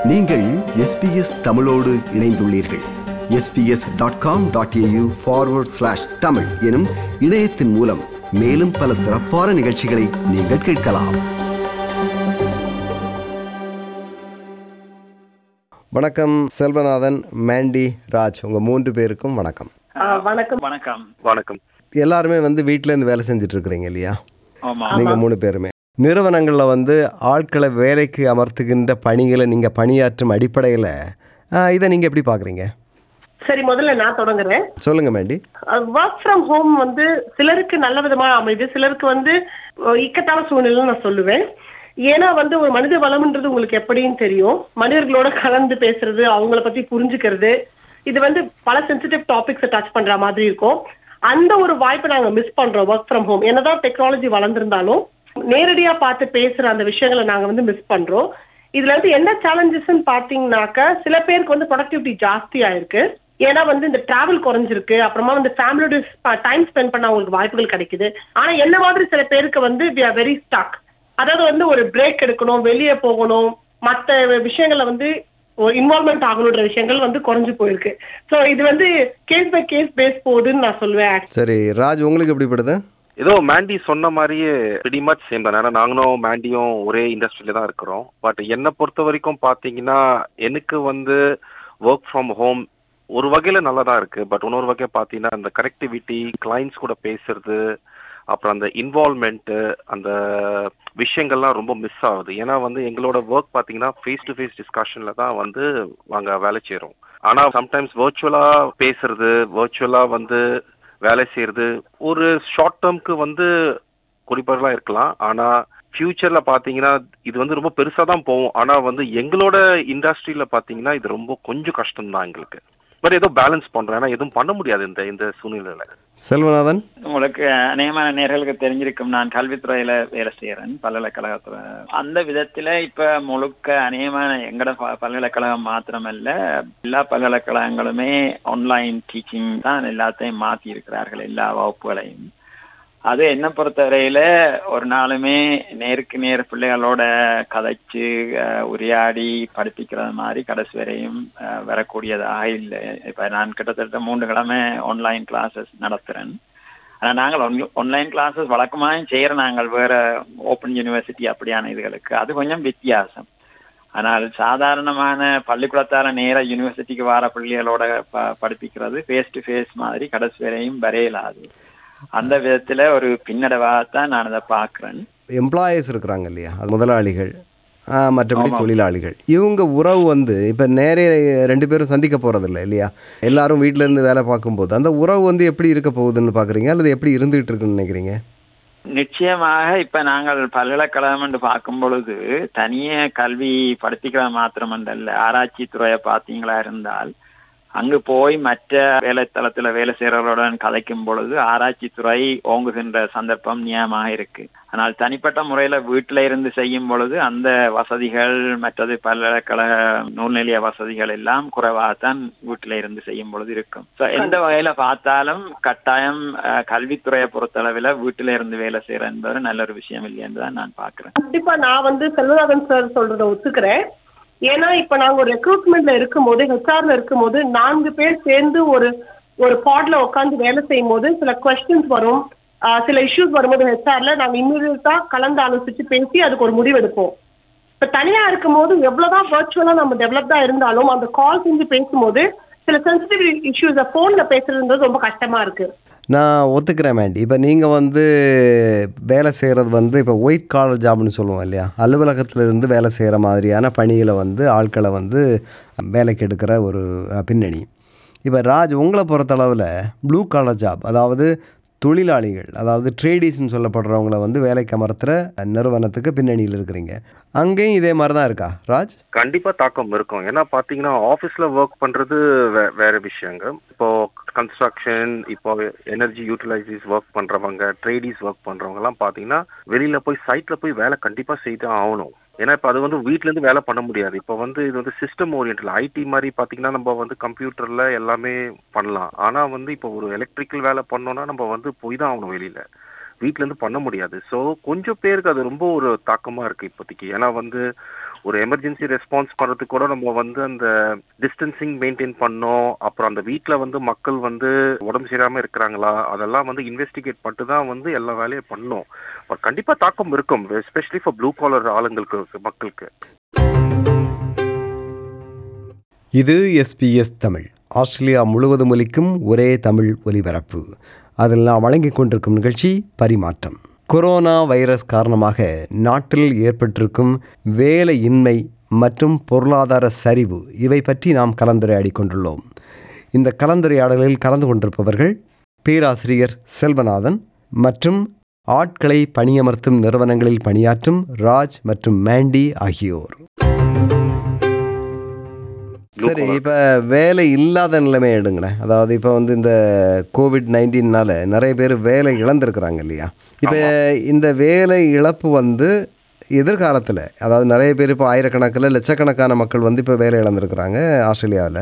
நீங்கள் எஸ்பிஎஸ் தமிழோடு இணைந்துள்ளீர்கள் SBS dot com dot AU forward slash Tamil எனும் இணையத்தின் மூலம் மேலும் பல சிறப்பான நிகழ்ச்சிகளை நீங்கள் கேட்கலாம் வணக்கம் செல்வநாதன் மேண்டி ராஜ் உங்கள் மூன்று பேருக்கும் வணக்கம் ஆ, வணக்கம் வணக்கம் வணக்கம் எல்லாருமே வந்து வீட்டிலேருந்து வேலை செஞ்சுட்டு இருக்கிறீங்க இல்லையா ஆமா நீங்கள் மூணு பேருமே நிறுவனங்களில் வந்து ஆட்களை வேலைக்கு அமர்த்துகின்ற பணிகளை நீங்கள் பணியாற்றும் அடிப்படையில் இதை நீங்கள் எப்படி பார்க்குறீங்க சரி முதல்ல நான் தொடங்குறேன் சொல்லுங்கள் மேண்டி ஒர்க் ஃப்ரம் ஹோம் வந்து சிலருக்கு நல்ல விதமா அமைது சிலருக்கு வந்து அஹ், இக்கட்டான சூழ்நிலை நான் சொல்லுவேன் ஏன்னா வந்து ஒரு மனித வளம்ன்றது உங்களுக்கு எப்படின்னு தெரியும் மனிதர்களோட கலந்து பேசுறது அவங்கள பத்தி புரிஞ்சுக்கிறது இது வந்து பல சென்சிட்டிவ் டாபிக்ஸை டச் பண்ற மாதிரி இருக்கும் அந்த ஒரு வாய்ப்பை நாங்க மிஸ் பண்றோம் ஒர்க் ஃப்ரம் ஹோம் என்னதான் டெக்னாலஜி வளர்ந்திருந்தாலும் நேரடியா பார்த்து பேசுற அந்த விஷயங்களை நாங்க வந்து மிஸ் பண்றோம் இதுல வந்து என்ன சேலஞ்சஸ்ன்னு பாத்தீங்கன்னாக்க சில பேருக்கு வந்து ப்ரொடக்டிவிட்டி ஜாஸ்தி ஆயிருக்கு ஏன்னா வந்து இந்த டிராவல் குறைஞ்சிருக்கு அப்புறமா வந்து ஃபேமிலியோட டைம் ஸ்பெண்ட் பண்ண அவங்களுக்கு வாய்ப்புகள் கிடைக்குது ஆனா என்ன மாதிரி சில பேருக்கு வந்து வி ஆர் வெரி ஸ்டாக் அதாவது வந்து ஒரு பிரேக் எடுக்கணும் வெளியே போகணும் மத்த விஷயங்கள்ல வந்து இன்வால்மெண்ட் ஆகணுன்ற விஷயங்கள் வந்து குறைஞ்சு போயிருக்கு சோ இது வந்து கேஸ் பை கேஸ் பேஸ் போகுதுன்னு நான் சொல்லுவேன் சரி ராஜ் உங்களுக்கு எப்படிப்படுது ஏதோ மேண்டி சொன்ன மாதிரியே pretty much சேம் தான் ஏன்னா நாங்களும் மேண்டியும் ஒரே இண்டஸ்ட்ரியில தான் இருக்கிறோம் பட் என்னை பொறுத்த வரைக்கும் பார்த்தீங்கன்னா எனக்கு வந்து ஒர்க் ஃப்ரம் ஹோம் ஒரு வகையில நல்லா தான் இருக்கு பட் இன்னொரு வகை பார்த்தீங்கன்னா அந்த கனெக்டிவிட்டி கிளைண்ட்ஸ் கூட பேசுறது அப்புறம் அந்த இன்வால்மெண்ட்டு அந்த விஷயங்கள்லாம் ரொம்ப மிஸ் ஆகுது ஏன்னா வந்து எங்களோட ஒர்க் பார்த்தீங்கன்னா ஃபேஸ் டு ஃபேஸ் டிஸ்கஷன்ல தான் வந்து நாங்கள் வேலை செய்கிறோம் ஆனால் சம்டைம்ஸ் வர்ச்சுவலா பேசுறது வர்ச்சுவலா வந்து வேலை செய்யறது ஒரு ஷார்ட் டேர்ம்க்கு வந்து குறிப்பாக இருக்கலாம் ஆனா ஃபியூச்சர்ல பாத்தீங்கன்னா இது வந்து ரொம்ப பெருசா தான் போகும் ஆனா வந்து எங்களோட இண்டஸ்ட்ரியில பாத்தீங்கன்னா இது ரொம்ப கொஞ்சம் கஷ்டம் தான் எங்களுக்கு பட் ஏதோ பேலன்ஸ் பண்றோம் ஏன்னா எதுவும் பண்ண முடியாது இந்த இந்த சூழ்நிலையில செல்வநாதன் உங்களுக்கு அநேகமான நேர்களுக்கு தெரிஞ்சிருக்கும் நான் கல்வித்துறையில வேலை செய்யறேன் பல்கலைக்கழகத்துல அந்த விதத்துல இப்ப முழுக்க அநேகமான எங்கட ப- பல்கலைக்கழகம் மாத்திரமல்ல எல்லா பல்கலைக்கழகங்களுமே ஆன்லைன் டீச்சிங் தான் எல்லாத்தையும் மாத்தி இருக்கிறார்கள் எல்லா வகுப்புகளையும் அது என்ன பொறுத்தவரையில ஒரு நாளுமே நேருக்கு நேர் பிள்ளைகளோட கதைச்சு அஹ், உரையாடி படிப்பிக்கிறது மாதிரி கடைசி வரையும் அஹ், வரக்கூடியதாக இல்லை இப்ப நான் கிட்டத்தட்ட மூன்று கிழமை ஆன்லைன் கிளாஸஸ் நடத்துறேன் ஆனா நாங்கள் ஆன்லைன் கிளாஸஸ் வழக்கமாக செய்யற நாங்கள் வேற ஓப்பன் யூனிவர்சிட்டி அப்படியான இதுகளுக்கு அது கொஞ்சம் வித்தியாசம் ஆனால் சாதாரணமான பள்ளிக்கூடத்தார நேர யூனிவர்சிட்டிக்கு வர பிள்ளைகளோட ப- படிப்பிக்கிறது ஃபேஸ் டு ஃபேஸ் மாதிரி கடைசி வரையும் வரையலாது அந்த விதத்துல ஒரு பின்னடைவாகத்தான் நான் அதை பார்க்கிறேன் எம்ப்ளாயீஸ் இருக்கிறாங்க இல்லையா அது முதலாளிகள் ஆ, மற்றபடி ஆமாம். தொழிலாளிகள் இவங்க உறவு வந்து இப்போ நேரே ரெண்டு பேரும் சந்திக்க போகிறதில்ல இல்லையா எல்லாரும் வீட்டில இருந்து வேலை பார்க்கும்போது அந்த உறவு வந்து எப்படி இருக்க போகுதுன்னு பார்க்குறீங்க அல்லது எப்படி இருந்துகிட்டு இருக்குன்னு நினைக்கிறீங்க நிச்சயமாக இப்ப நாங்கள் பல்கலைக்கழகம் என்று பார்க்கும் பொழுது தனியே கல்வி படிப்பிக்கிற மாத்திரமன்றல்ல ஆராய்ச்சி துறையை பார்த்தீங்களா இருந்தால் அங்கு போய் மற்ற வேலைத்தளத்துல வேலை செய்யறவர்களுடன் கதைக்கும் பொழுது ஆராய்ச்சி துறை ஓங்குகின்ற சந்தர்ப்பம் நியமாக இருக்கு ஆனால் தனிப்பட்ட முறையில வீட்டில இருந்து செய்யும் பொழுது அந்த வசதிகள் மற்றது பல்கலைக்கழக நூல்நிலைய வசதிகள் எல்லாம் குறைவாகத்தான் வீட்டில இருந்து செய்யும் பொழுது இருக்கும் So, எந்த வகையில பார்த்தாலும் கட்டாயம் அஹ், கல்வித்துறையை பொறுத்தளவில் வீட்டில இருந்து வேலை செய்யற என்பது நல்ல ஒரு விஷயம் இல்லை என்றுதான் நான் பார்க்கிறேன் கண்டிப்பா நான் வந்து செல்வநாதன் சார் சொல்றத ஒத்துக்கிறேன் ஏன்னா இப்ப நாங்க ஒரு ரெக்ரூட்மெண்ட்ல இருக்கும்போது ஹெச்ஆர்ல இருக்கும்போது நான்கு பேர் சேர்ந்து ஒரு ஒரு பாட்ல உட்காந்து வேலை செய்யும் போது சில கொஸ்டின்ஸ் வரும் ஆஹ் சில இஷ்யூஸ் வரும்போது ஹெச்ஆர்ல நாங்க இம்மீடியட்டா கலந்து ஆலோசிச்சு பேசி அதுக்கு ஒரு முடிவு எடுப்போம் இப்ப தனியா இருக்கும்போது எவ்வளவுதான் வர்ச்சுவலா நம்ம டெவலப்டா இருந்தாலும் அந்த கால் செஞ்சு பேசும்போது சில சென்சிட்டிவ் இஷ்யூஸ போன்ல பேசுறது ரொம்ப கஷ்டமா இருக்கு நான் ஒத்துக்கிறேன் மேண்டி இப்போ நீங்கள் வந்து வேலை செய்கிறது வந்து இப்போ ஒயிட் காலர் ஜாப்னு சொல்லுவோம் இல்லையா அலுவலகத்துல இருந்து வேலை செய்கிற மாதிரியான பணிகளை வந்து ஆட்களை வந்து வேலைக்கு எடுக்கிற ஒரு அஹ், பின்னணி இப்போ ராஜ் உங்களை பொறுத்தளவில் ப்ளூ காலர் ஜாப் அதாவது தொழிலாளிகள் அதாவது ட்ரேடிஸ்ன்னு சொல்லப்படுறவங்கள வந்து வேலைக்கு அமர்த்துற நிறுவனத்துக்கு பின்னணியில் இருக்கிறீங்க அங்கேயும் இதே மாதிரி தான் இருக்கா ராஜ் கண்டிப்பா தாக்கம் இருக்கும் ஏன்னா பாத்தீங்கன்னா ஆபீஸ்ல ஒர்க் பண்றது வே- வேற விஷயங்க இப்போ கன்ஸ்ட்ரக்ஷன் இப்போ எனர்ஜி யூட்டிலைசிஸ் ஒர்க் பண்றவங்க ட்ரேடிஸ் ஒர்க் பண்றவங்க எல்லாம் பாத்தீங்கன்னா வெளியில போய் சைட்ல போய் வேலை கண்டிப்பா செய்து ஆகணும் ஏன்னா இப்போ அது வந்து வீட்ல இருந்து வேலை பண்ண முடியாது இப்போ வந்து இது வந்து சிஸ்டம் ஓரியன்ட்ல ஐடி மாதிரி பாத்தீங்கன்னா நம்ம வந்து கம்ப்யூட்டர்ல எல்லாமே பண்ணலாம் ஆனா வந்து இப்போ ஒரு எலக்ட்ரிக்கல் வேலை பண்ணோம்னா நம்ம வந்து போய் தான் ஆகணும் வெளியில வீட்ல இருந்து பண்ண முடியாது ஸோ கொஞ்சம் பேருக்கு அது ரொம்ப ஒரு தாக்கமா இருக்கு இப்போதைக்கு ஏன்னா வந்து ஒரு எமர்ஜென்சி ரெஸ்பான்ஸ் பண்றதுக்கு கூட நம்ம வந்து அந்த டிஸ்டன்சிங் மெயின்டைன் பண்ணோம் அப்புறம் அந்த வீட்டில் வந்து மக்கள் வந்து உடம்பு சரியாம இருக்கிறாங்களா அதெல்லாம் வந்து இன்வெஸ்டிகேட் பண்ணிட்டு தான் வந்து எல்லா வேலையும் பண்ணோம் பட் கண்டிப்பா தாக்கம் இருக்கும் எஸ்பெஷலி ஃபார் ப்ளூ காலர் ஆளுங்களுக்கு மக்களுக்கு இது எஸ்பிஎஸ் தமிழ் ஆஸ்திரேலியா முழுவதும் ஒலிக்கும் ஒரே தமிழ் ஒலிபரப்பு அதில் நான் வழங்கிக் கொண்டிருக்கும் நிகழ்ச்சி பரிமாற்றம் கொரோனா வைரஸ் காரணமாக நாட்டில் ஏற்பட்டிருக்கும் வேலையின்மை மற்றும் பொருளாதார சரிவு இவை பற்றி நாம் கலந்துரையாடி கொண்டுள்ளோம் இந்த கலந்துரையாடலில் கலந்து கொண்டிருப்பவர்கள் பேராசிரியர் செல்வநாதன் மற்றும் ஆட்களை பணியமர்த்தும் நிறுவனங்களில் பணியாற்றும் ராஜ் மற்றும் மேண்டி ஆகியோர் சரி இப்போ வேலை இல்லாத நிலைமை எடுங்களேன் அதாவது இப்போ வந்து இந்த கோவிட் நைன்டீன்னால நிறைய பேர் வேலை இழந்திருக்கிறாங்க இல்லையா இப்போ இந்த வேலை இழப்பு வந்து எதிர்காலத்தில் அதாவது நிறைய பேர் இப்போ ஆயிரக்கணக்கில் லட்சக்கணக்கான மக்கள் வந்து இப்போ வேலை இழந்திருக்கிறாங்க ஆஸ்திரேலியாவில்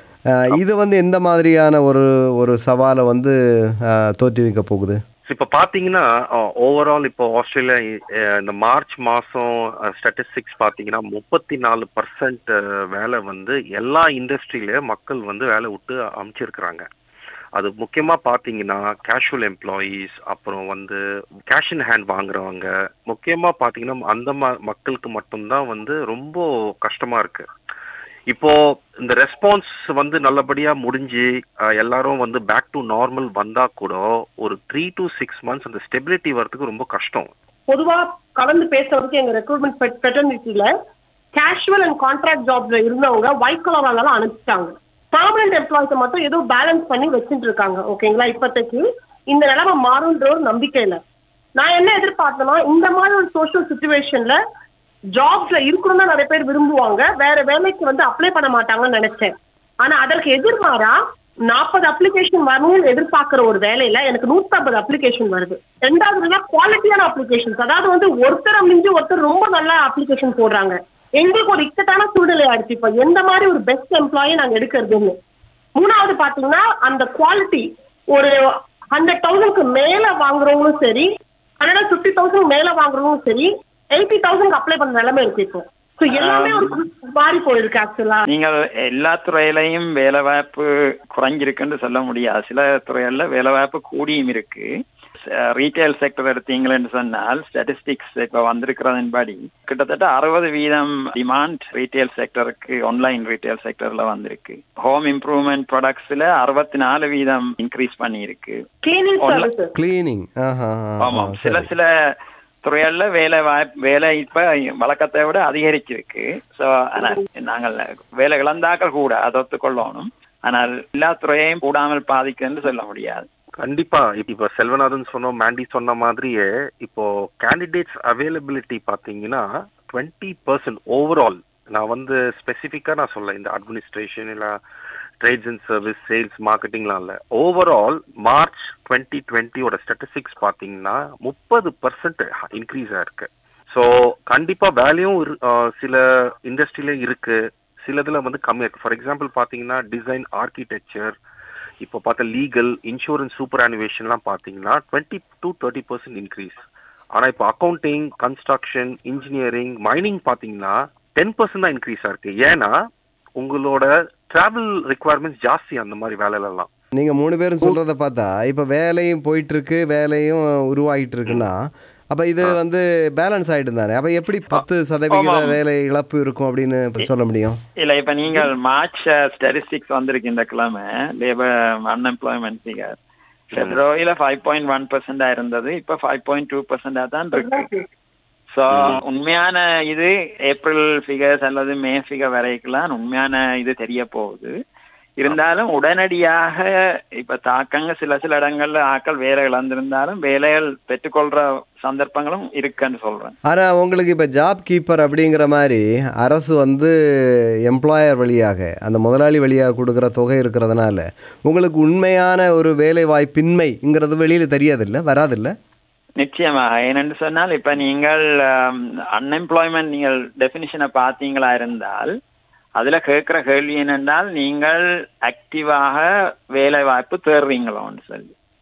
இது வந்து எந்த மாதிரியான ஒரு ஒரு சவாலை வந்து அஹ், தோற்றுவிக்க போகுது இப்போ பார்த்தீங்கன்னா ஓவரால் இப்போ ஆஸ்திரேலியா அஹ், இந்த மார்ச் மாதம் ஸ்டாட்டிஸ்டிக்ஸ் பார்த்தீங்கன்னா முப்பத்தி நாலு பர்சன்ட் வேலை வந்து எல்லா இண்டஸ்ட்ரியில மக்கள் வந்து வேலை விட்டு அமைச்சிருக்கிறாங்க அது முக்கியமாக பார்த்தீங்கன்னா கேஷுவல் எம்ப்ளாயீஸ் அப்புறம் வந்து கேஷ் இன் ஹேண்ட் வாங்குறவங்க முக்கியமாக பார்த்தீங்கன்னா அந்த ம மக்களுக்கு மட்டும்தான் வந்து ரொம்ப கஷ்டமாக இருக்கு இப்போ இந்த ரெஸ்பான்ஸ் வந்து நல்லபடியா முடிஞ்சு அஹ், எல்லாரும் வந்து பேக் டு நார்மல் வந்தா கூட ஒரு த்ரீ டு சிக்ஸ் மந்த்ஸ் அந்த ஸ்டெபிலிட்டி வரதுக்கு ரொம்ப கஷ்டம் பொதுவா கலந்து பேசுறதுக்கு எங்க ரெக்ரூட்மெண்ட் பெட்டர்னிட்டில கேஷுவல் அண்ட் கான்ட்ராக்ட் ஜாப்ல இருந்தவங்க ஒயிட் கலரால அனுப்பிச்சிட்டாங்க பர்மனன்ட் எம்ப்ளாய்ஸை மட்டும் ஏதோ பேலன்ஸ் பண்ணி வச்சுட்டு இருக்காங்க ஓகேங்களா இப்போதைக்கு இந்த நிலைமை மாறுன்ற ஒரு நம்பிக்கை இல்ல நான் என்ன எதிர்பார்த்தேன்னா இந்த மாதிரி ஒரு சோஷியல் சுச்சுவேஷன்ல ஜாப்ஸ்ல இருக்கணும் தான் நிறைய பேர் விரும்புவாங்க வேற வேலைக்கு வந்து அப்ளை பண்ண மாட்டாங்கன்னு நினைச்சேன் ஆனா அதற்கு எதிர்மாறா நாற்பது அப்ளிகேஷன் வரணும்னு எதிர்பார்க்கிற ஒரு வேலையில எனக்கு நூத்தம்பது அப்ளிகேஷன் வருது ரெண்டாவது குவாலிட்டியான அப்ளிகேஷன்ஸ் அதாவது வந்து ஒருத்தரை மிஞ்சி ஒருத்தர் ரொம்ப நல்ல அப்ளிகேஷன் போடுறாங்க எங்களுக்கு ஒரு இக்கட்டான சூழ்நிலை ஆயிடுச்சு இப்ப எந்த மாதிரி ஒரு பெஸ்ட் எம்ப்ளாயை நாங்க எடுக்கிறதுன்னு மூணாவது பாத்தீங்கன்னா அந்த குவாலிட்டி ஒரு ஹண்ட்ரட் தௌசண்ட்க்கு மேல வாங்குறவங்களும் சரி ஹண்ட்ரட் ஃபிஃப்டி தௌசண்ட் மேல வாங்குறவங்களும் சரி எயிட்டி தௌசண்ட் அப்ளை பண்ண நிலைமை இருக்கு இப்போ So எல்லாமே ஒரு மாறி போயிருக்கு ஆக்சுவலா நீங்கள் எல்லா துறையிலையும் வேலை வாய்ப்பு குறைஞ்சிருக்குன்னு சொல்ல முடியாது சில துறைகள்ல வேலை வாய்ப்பு கூடியும் இருக்கு ரீட்டைல் செக்டர் எடுத்தீங்களேன்னு சொன்னால் ஸ்டாட்டிஸ்டிக்ஸ் இப்ப வந்திருக்கிறதன்படி கிட்டத்தட்ட அறுபது வீதம் டிமாண்ட் ரீட்டைல் செக்டருக்கு ஆன்லைன் ரீட்டைல் செக்டர்ல வந்திருக்கு ஹோம் இம்ப்ரூவ்மெண்ட் ப்ராடக்ட்ஸ்ல அறுபத்தி நாலு வீதம் இன்க்ரீஸ் பண்ணியிருக்கு கிளீனிங் Online- சர்வீசஸ் கிளீனிங் ஆஹா ஆமா சில சில துறைகள்ல வேலை வாய்ப்பு வேலை இப்ப வழக்கத்தை விட அதிகரிச்சிருக்கு சோ ஆனா நாங்கள் வேலை இழந்தாக்கள் கூட அதை ஒத்துக்கொள்ளணும் ஆனால் எல்லா துறையையும் கூடாமல் பாதிக்குன்னு சொல்ல முடியாது கண்டிப்பா இப்ப செல்வநாதன் சொன்ன மேண்டி சொன்ன மாதிரியே இப்போ கேண்டிடேட்ஸ் அவைலபிலிட்டி பாத்தீங்கன்னா டுவெண்ட்டி பர்சன்ட் ஓவரால் நான் வந்து ஸ்பெசிஃபிக்கா நான் சொல்ல இந்த அட்மினிஸ்ட்ரேஷன் இல்ல ட்ரேட்ஸ் அண்ட் சர்வீஸ் சேல்ஸ் மார்க்கெட்டிங்லாம் இல்ல ஓவரால் மார்ச் டுவெண்ட்டி டுவெண்ட்டியோட ஸ்டாட்டிஸ்டிக்ஸ் பாத்தீங்கன்னா முப்பது பர்சன்ட் இன்க்ரீஸ் ஆயிருக்கு ஸோ கண்டிப்பா வேல்யூம் இரு- ஆஹ் சில இண்டஸ்ட்ரியில இருக்கு சிலதுல வந்து கம்மியா இருக்கு ஃபார் எக்ஸாம்பிள் பாத்தீங்கன்னா டிசைன் ஆர்கிடெக்சர் இப்போ பார்த்த லீகல் இன்சூரன்ஸ் சூப்பர் அனிவேஷன்லாம் பார்த்தீங்கன்னா twenty to thirty percent increase ஆனால் இப்போ அக்கௌண்டிங் கன்ஸ்ட்ரக்ஷன் இன்ஜினியரிங் மைனிங் பார்த்தீங்கன்னா டென் பர்சன்ட் தான் இன்க்ரீஸ் ஆயிருக்கு ஏன்னா உங்களோட டிராவல் ரெக்குவயர்மெண்ட்ஸ் ஜாஸ்தி அந்த மாதிரி வேலையிலலாம் நீங்கள் மூணு பேரும் சொல்கிறத பார்த்தா இப்போ வேலையும் போயிட்டு இருக்கு வேலையும் உருவாகிட்டு இருக்குன்னா அப்போ இது வந்து பேலன்ஸ் ஆகிட்டு தானே அப்போ எப்படி பத்து சதவிகித ஆமாம். வேலை இழப்பு இருக்கும் அப்படின்னு இப்ப சொல்ல முடியும் இல்ல இப்ப நீங்கள் மார்ச் ஸ்டாட்டிஸ்டிக்ஸ் வந்திருக்கு இந்த கிழமை லேபர் அன்எம்ப்ளாய்மெண்ட் ஃபிகர் பிப்ரவரியில ஃபைவ் பாயிண்ட் ஒன் பர்சன்டா இருந்தது இப்ப ஃபைவ் பாயிண்ட் டூ பர்சன்டா தான் இருக்கு சோ உண்மையான இது ஏப்ரல் ஃபிகர்ஸ் அல்லது மே ஃபிகர் வரைக்கும்லாம் உண்மையான இது தெரிய போகுது இருந்தாலும் உடனடியாக இப்ப தாக்கங்க சில சில இடங்கள்ல ஆட்கள் வேலை இழந்திருந்தாலும் வேலைகள் பெற்றுக்கொள்ற சந்தர்ப்பங்களும் இருக்குன்னு சொல்றேன் ஆனால் உங்களுக்கு இப்போ ஜாப் கீப்பர் அப்படிங்கிற மாதிரி அரசு வந்து எம்ப்ளாயர் வழியாக அந்த முதலாளி வழியாக கொடுக்குற தொகை இருக்கிறதுனால உங்களுக்கு உண்மையான ஒரு வேலை வாய்ப்பின்மைங்கிறது வெளியில் தெரியாதில்ல வராதில்ல நிச்சயமாக ஏனென்று சொன்னால் இப்ப நீங்கள் அன்எம்ப்ளாய்மெண்ட் நீங்கள் டெபினிஷனை பார்த்தீங்களா இருந்தால் அதுல கேட்கிற கேள்வி என்னென்றால் நீங்கள் ஆக்டிவாக வேலை வாய்ப்பு தேடுறீங்களோன்னு சொல்லி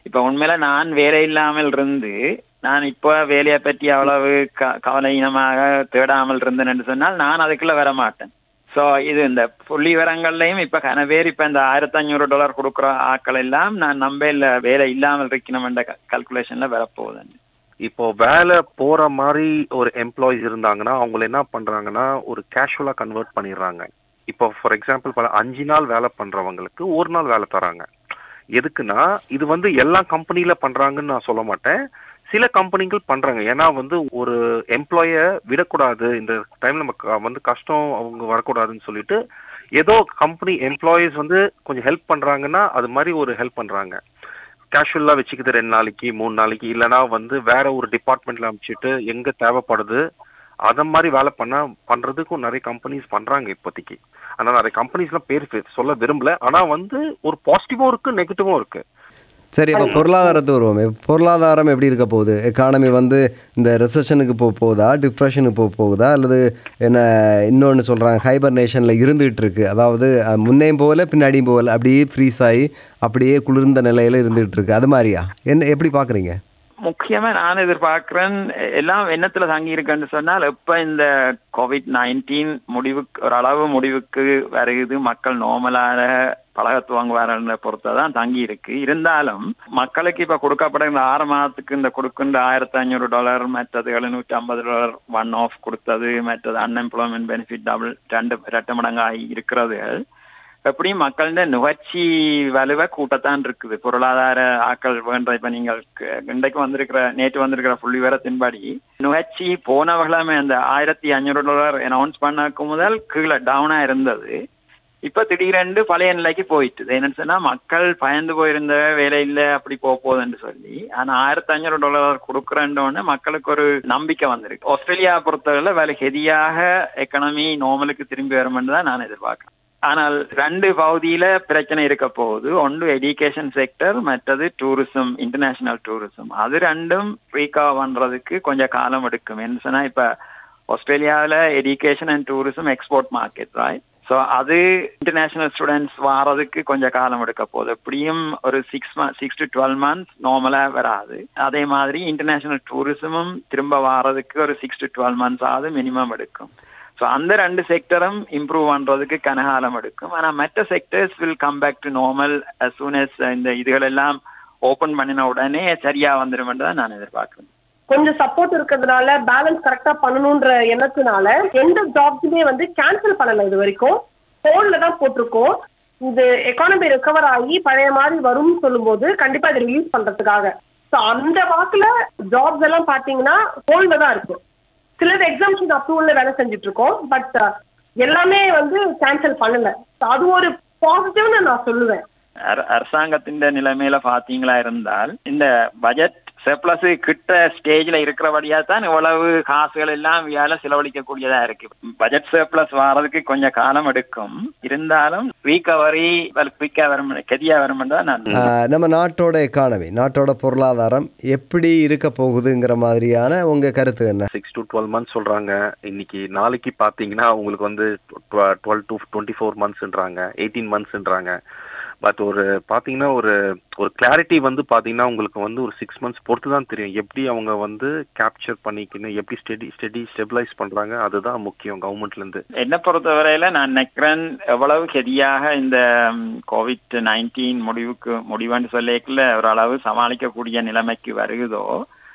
இப்ப உண்மையில நான் வேலை இல்லாமல் இருந்து நான் இப்ப வேலையை பற்றி அவ்வளவு க- கவலையினமாக தேடாமல் இருந்தேன் என்று சொன்னால் நான் அதுக்குள்ள வர மாட்டேன் சோ இது இந்த புள்ளி விவரங்கள்லயும் இப்ப கன பேர் இப்ப இந்த ஆயிரத்தி ஐநூறு டாலர் கொடுக்குற ஆட்கள் எல்லாம் நான் நம்ப இல்ல வேலை இல்லாமல் இருக்கணும் என்ற கல்குலேஷன்ல வரப்போகுது இப்போ வேலை போற மாதிரி ஒரு எம்ப்ளாயிஸ் இருந்தாங்கன்னா அவங்க என்ன பண்றாங்கன்னா ஒரு கேஷுவலா கன்வெர்ட் பண்ணிடுறாங்க இப்போ ஃபார் எக்ஸாம்பிள் அஞ்சு நாள் வேலை பண்றவங்களுக்கு ஒரு நாள் வேலை தராங்க எதுக்குன்னா இது வந்து எல்லா கம்பெனில பண்றாங்கன்னு நான் சொல்ல மாட்டேன் சில கம்பெனிகள் பண்றாங்க ஏன்னா வந்து ஒரு எம்ப்ளாய விடக்கூடாது இந்த டைம் நம்ம வந்து கஷ்டம் அவங்க வரக்கூடாதுன்னு சொல்லிட்டு ஏதோ கம்பெனி எம்ப்ளாயீஸ் வந்து கொஞ்சம் ஹெல்ப் பண்றாங்கன்னா அது மாதிரி ஒரு ஹெல்ப் பண்றாங்க கேஷுவலா வச்சுக்கிது ரெண்டு நாளைக்கு மூணு நாளைக்கு இல்லைன்னா வந்து வேற ஒரு டிபார்ட்மெண்ட்ல அமைச்சிட்டு எங்க தேவைப்படுது அத மாதிரி வேலை பண்ண பண்றதுக்கும் நிறைய கம்பெனிஸ் பண்றாங்க இப்போதைக்கு ஆனா நிறைய கம்பெனிஸ்லாம் பேர் பே- சொல்ல விரும்பல ஆனா வந்து ஒரு பாசிட்டிவும் இருக்கு நெகட்டிவும் இருக்கு சரி இப்போ பொருளாதாரத்து வருவோம் இப்ப பொருளாதாரம் எப்படி இருக்க போகுது எக்கானமி வந்து இந்த ரெசஷனுக்கு போக போகுதா டிப்ரெஷனுக்கு போக போகுதா அல்லது என்ன இன்னொன்று சொல்கிறாங்க ஹைபர் நேஷனில் இருந்துகிட்டு இருக்கு அதாவது அஹ், முன்னையும் போகல பின்னாடியும் போகல அப்படியே ஃப்ரீஸ் ஆகி அப்படியே குளிர்ந்த நிலையில இருந்துகிட்டு இருக்கு அது மாதிரியா என்ன எப்படி பார்க்குறீங்க முக்கியமா நான் எதிர்பார்க்கிறேன் எல்லாம் எண்ணத்துல தங்கி இருக்குன்னு சொன்னால் எப்ப இந்த கோவிட் நைன்டீன் முடிவுக்கு ஒரு அளவு முடிவுக்கு வருகுது மக்கள் நோமலான பழக துவங்குவாரன்ற பொறுத்ததான் தங்கி இருக்கு இருந்தாலும் மக்களுக்கு இப்ப கொடுக்கப்படுகிற ஆறு மாதத்துக்கு இந்த கொடுக்கின்ற ஆயிரத்தி ஐநூறு டாலர் மற்றது எழுநூற்றி ஐம்பது டாலர் ஒன் ஆஃப் கொடுத்தது மற்றது அன்எம்ப்ளாய்மெண்ட் பெனிஃபிட் டபுள் ரெண்டு ரெண்டு மடங்காகி இருக்கிறது எப்படியும் மக்களிட நுகர்ச்சி வலுவை கூட்டத்தான் இருக்குது பொருளாதார ஆக்கள் வேண்ட இப்ப நீங்கள் க- இன்றைக்கு வந்திருக்கிற நேற்று வந்திருக்கிற புள்ளி விவரத்தின்படி நுகர்ச்சி போன கிழமை அந்த ஆயிரத்தி ஐநூறு டாலர் அனௌன்ஸ் பண்ணக்கு முதல் கீழே டவுனா இருந்தது இப்ப திடீரென்று பழைய நிலைக்கு போயிட்டு என்னன்னு சொன்னா மக்கள் பயந்து போயிருந்த வேலை இல்ல அப்படி போக போகுதுன்னு சொல்லி ஆனா ஆயிரத்தி ஐநூறு டாலர் கொடுக்குறேன்னு மக்களுக்கு ஒரு நம்பிக்கை வந்திருக்கு ஆஸ்திரேலியா பொறுத்தவரை வேலை ஹெதியாக எக்கனமி நார்மலுக்கு திரும்பி வரும்னு தான் நான் எதிர்பார்க்கிறேன் ஆனால் ரெண்டு பகுதியில பிரச்சனை இருக்க போகுது ஒன்று எஜுகேஷன் செக்டர் மற்றது டூரிசம் இன்டர்நேஷனல் டூரிசம் அது ரெண்டும் ரீகவர் பண்றதுக்கு கொஞ்சம் காலம் எடுக்கும் என்ன சொன்னா இப்ப ஆஸ்திரேலியாவில் education and tourism export market ராய் ஸோ அது இன்டர்நேஷனல் ஸ்டூடெண்ட்ஸ் வாரதுக்கு கொஞ்சம் காலம் எடுக்க போகுது எப்படியும் ஒரு six month six to twelve months நார்மலாக வராது அதே மாதிரி இன்டர்நேஷனல் டூரிசமும் திரும்ப வாரதுக்கு ஒரு சிக்ஸ் டு டுவெல் மந்த்ஸ் ஆகுது மினிமம் எடுக்கும் ஸோ அந்த ரெண்டு செக்டரும் இம்ப்ரூவ் பண்றதுக்கு கனகாலம் எடுக்கும் ஆனா மற்ற sectors will come back to normal as soon as இந்த இதுகள் எல்லாம் ஓபன் பண்ணின உடனே சரியா வந்துடும் தான் நான் எதிர்பார்க்கிறேன் கொஞ்சம் சப்போர்ட் இருக்கிறதுனால பேலன்ஸ் கரெக்டா பண்ணணும்ன்ற எண்ணத்தினால எந்த ஜாப்ஸுமே வந்து கேன்சல் பண்ணல இது வரைக்கும் போன்ல தான் போட்டிருக்கோம் இது எக்கானமி ரெக்கவர் ஆகி பழைய மாதிரி வரும்னு சொல்லும்போது கண்டிப்பா இதை ரிலீஸ் பண்றதுக்காக ஸோ அந்த வாக்குல ஜாப்ஸ் எல்லாம் பாத்தீங்கன்னா போன்ல தான் இருக்கும் சிலது எக்ஸாம்ஷன் அப்ரூவல்ல வேலை செஞ்சுட்டு இருக்கோம் பட் எல்லாமே வந்து கேன்சல் பண்ணல So அது ஒரு பாசிட்டிவ்னு நான் சொல்லுவேன் அர- அரசாங்கத்தின் நிலைமையில பாத்தீங்களா இருந்தால் இந்த பட்ஜெட் சர்ப்ளஸ் கிட்ட ஸ்டேஜ்ல இருக்கிறபடியா தான் இவ்வளவு காசுகள் எல்லாம் வேலை செலவழிக்க கூடியதா இருக்கு பட்ஜெட் சர்ப்ளஸ் வாரதுக்கு கொஞ்சம் காலம் எடுக்கும் இருந்தாலும் ரீகவரி குயிக்கா வரும் கெதியா வரும் தான் நான் ஆஹ், நம்ம நாட்டோட எக்கானமி நாட்டோட பொருளாதாரம் எப்படி இருக்க போகுதுங்கிற மாதிரியான உங்கள் கருத்து என்ன சிக்ஸ் டு டுவெல் மந்த்ஸ் சொல்றாங்க இன்னைக்கு நாளைக்கு பாத்தீங்கன்னா உங்களுக்கு வந்து டுவெல் டு டுவெண்ட்டி ஃபோர் மந்த்ஸ்ன்றாங்க எயிட்டீன் மந்த்ஸ்ன்றாங்க பட் ஒரு பாத்தீங்கன்னா ஒரு ஒரு கிளாரிட்டி வந்து பாத்தீங்கன்னா உங்களுக்கு வந்து ஒரு சிக்ஸ் மந்த்ஸ் பொறுத்து தான் தெரியும் எப்படி அவங்க வந்து கேப்சர் பண்ணிக்கணும் எப்படி ஸ்டெடி ஸ்டெடி ஸ்டெபிலைஸ் பண்றாங்க அதுதான் முக்கியம் கவர்மெண்ட்ல இருந்து என்ன பொறுத்தவரையில நான் நினைக்கிறேன் எவ்வளவு கெதியாக இந்த கோவிட் நைன்டீன் முடிவுக்கு முடிவுன்னு சொல்லிக்கல ஒரு அளவு சமாளிக்கக்கூடிய நிலைமைக்கு வருகுதோ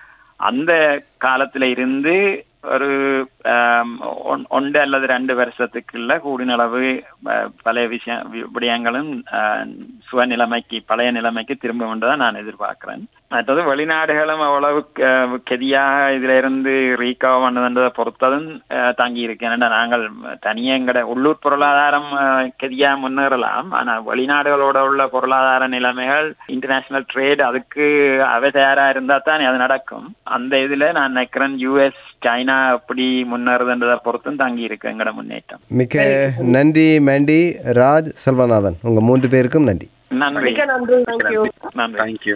அந்த காலத்துல இருந்து ஒரு ஆம், ஒன்- ஒன்று அல்லது ரெண்டு வருஷத்துக்குள்ள கூடின அளவு அஹ், பழைய விஷயம் வி- விடயங்களும் அஹ், சுவநிலைமைக்கு பழைய நிலைமைக்கு திரும்ப தான் நான் எதிர்பார்க்கிறேன் மற்றது வெளிநாடுகளும் அவ்வளவு க- கெதியாக இதுல இருந்து ரீகவர் பண்ணதுன்றதை பொறுத்ததும் அஹ், தங்கி இருக்கு ஏன்னா நாங்கள் தனியே எங்கட உள்ளூர் பொருளாதாரம் அஹ், கெதியா முன்னேறலாம் ஆனா வெளிநாடுகளோட உள்ள பொருளாதார நிலைமைகள் இன்டர்நேஷனல் ட்ரேட் அதுக்கு அவை தயாரா இருந்தா தான் அது நடக்கும் அந்த இதுல நான் நினைக்கிறேன் யூஎஸ் சைனா எப்படி முன்னேறுதுன்றதை பொறுத்தும் தங்கி இருக்கு எங்கட முன்னேற்றம் மிக்க நன்றி மேண்டி ராஜ் செல்வநாதன் உங்கள் மூன்று பேருக்கும் நன்றி நன்றி மிக்க நன்றி தேங்க்யூ நன்றி தேங்க்யூ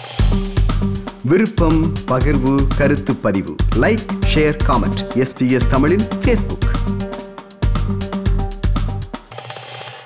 விருப்பம் பகிர்வு கருத்து பதிவு லைக் ஷேர் காமெண்ட் எஸ்பிஎஸ் தமிழின் ஃபேஸ்புக்